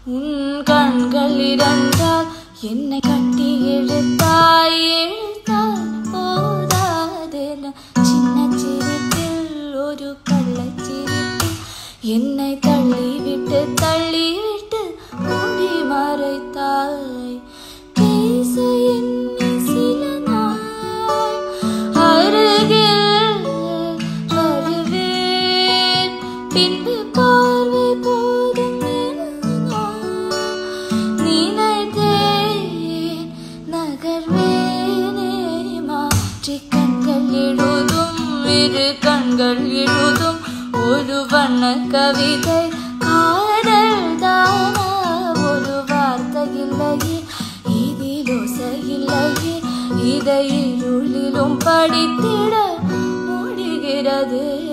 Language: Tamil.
உன் கண்கள் இரண்டால் என்னை கட்டி இழுத்தாய் இழுத்தால் போதாதென சின்ன சிரிப்பில் ஒரு கள்ளச்சிரிப்பில் என்னை தள்ளிவிட்டு தள்ளிவிட்டு மூடி மறைத்தாய் பேச எண்ணி சில நாள் அருகில் வருவேன் பின்பு பார்வை போதும் என நான் நினைத்தேன் நகர்வேனே மாற்றி கண்கள் எழுதும் இரு கண்கள் எழுதும் ஒரு வண்ண கவிதை காதல் தானா ஒரு வார்த்தை இல்லையே இதில் ஓசை இல்லையே இதை இருளிலும் படித்திட முடிகிறது